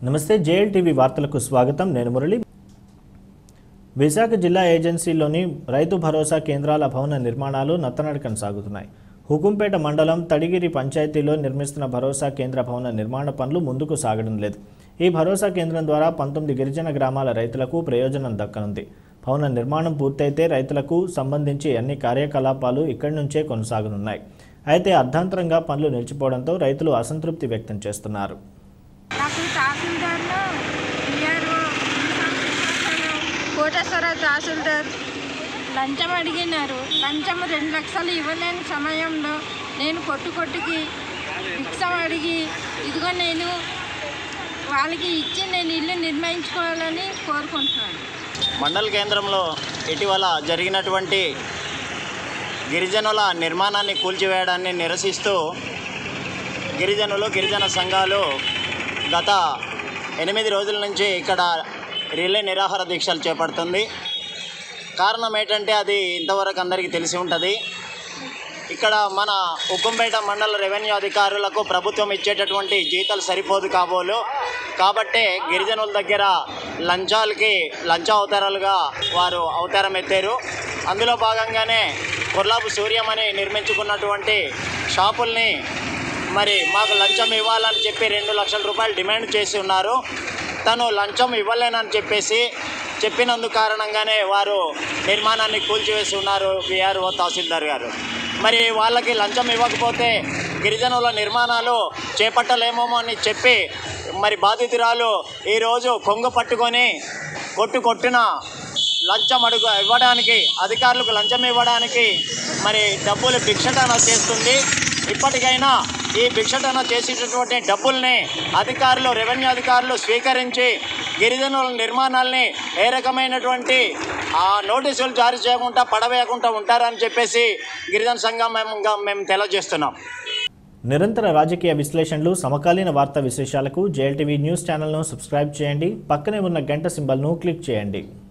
నమస్తే JL TV వార్తలకు స్వాగతం నేను మురళి విశాఖ జిల్లా ఏజెన్సీలోని రైతు భరోసా కేంద్రాల భవన నిర్మాణాలు నత్తనడకన సాగుతున్నాయి హుకుంపేట మండలం తడిగిరి పంచాయతీలో నిర్మిస్తున్న భరోసా కేంద్ర భవన నిర్మాణ పనులు ముందుకు సాగడం లేదు ఈ భరోసా కేంద్రం ద్వారా పంతొమ్మిది గిరిజన గ్రామాల రైతులకు ప్రయోజనం దక్కనుంది భవన నిర్మాణం పూర్తయితే రైతులకు సంబంధించి అన్ని కార్యకలాపాలు ఇక్కడి నుంచే కొనసాగనున్నాయి అయితే అర్ధాంతరంగా పనులు నిలిచిపోవడంతో రైతులు అసంతృప్తి వ్యక్తం చేస్తున్నారు నాకు తహసీల్దార్లో విఆర్ఓ కోటేశ్వర తహసీల్దార్ లంచం అడిగినారు లంచం రెండు లక్షలు ఇవ్వలేని సమయంలో నేను కొట్టు కొట్టుకి భిక్షం అడిగి ఇదిగో నేను వాళ్ళకి ఇచ్చి నేను ఇల్లు నిర్మించుకోవాలని కోరుకుంటున్నాను మండల కేంద్రంలో ఇటీవల జరిగినటువంటి గిరిజనుల నిర్మాణాన్ని కూల్చివేయడాన్ని నిరసిస్తూ గిరిజనులు గిరిజన సంఘాలు గత ఎనిమిది రోజుల నుంచి ఇక్కడ రిలే నిరాహార దీక్షలు చేపడుతుంది కారణం ఏంటంటే అది ఇంతవరకు అందరికీ తెలిసి ఉంటుంది ఇక్కడ మన ఉక్కంపేట మండల రెవెన్యూ అధికారులకు ప్రభుత్వం ఇచ్చేటటువంటి జీతాలు సరిపోదు కాబోలు కాబట్టే గిరిజనుల దగ్గర లంచాలకి లంచ అవతారాలుగా వారు అవతారం ఎత్తారు అందులో భాగంగానే కొర్లాపు సూర్యమని నిర్మించుకున్నటువంటి షాపుల్ని మరి మాకు లంచం ఇవ్వాలని చెప్పి రెండు లక్షల రూపాయలు డిమాండ్ చేసి ఉన్నారు తను లంచం ఇవ్వలేనని చెప్పేసి చెప్పినందు కారణంగానే వారు నిర్మాణాన్ని కూల్చివేసి ఉన్నారు విఆర్ఓ తహసీల్దార్ గారు మరి వాళ్ళకి లంచం ఇవ్వకపోతే గిరిజనుల నిర్మాణాలు చేపట్టలేమో అని చెప్పి మరి బాధితురాలు ఈరోజు కొంగ పట్టుకొని కొట్టు కొట్టిన లంచం అడుగు ఇవ్వడానికి అధికారులకు లంచం ఇవ్వడానికి మరి డబ్బులు భిక్షటన చేస్తుంది ఇప్పటికైనా ఈ భిక్షటన చేసేటటువంటి డబ్బుల్ని అధికారులు రెవెన్యూ అధికారులు స్వీకరించి గిరిజనుల నిర్మాణాల్ని ఏ రకమైనటువంటి ఆ నోటీసులు జారీ చేయకుండా పడవేయకుండా ఉంటారని చెప్పేసి గిరిజన సంఘం మేము మేము తెలియజేస్తున్నాం నిరంతర రాజకీయ విశ్లేషణలు సమకాలీన వార్తా విశేషాలకు జేఎల్టీవీ న్యూస్ ఛానల్ను సబ్స్క్రైబ్ చేయండి పక్కనే ఉన్న గంట సింబల్ను క్లిక్ చేయండి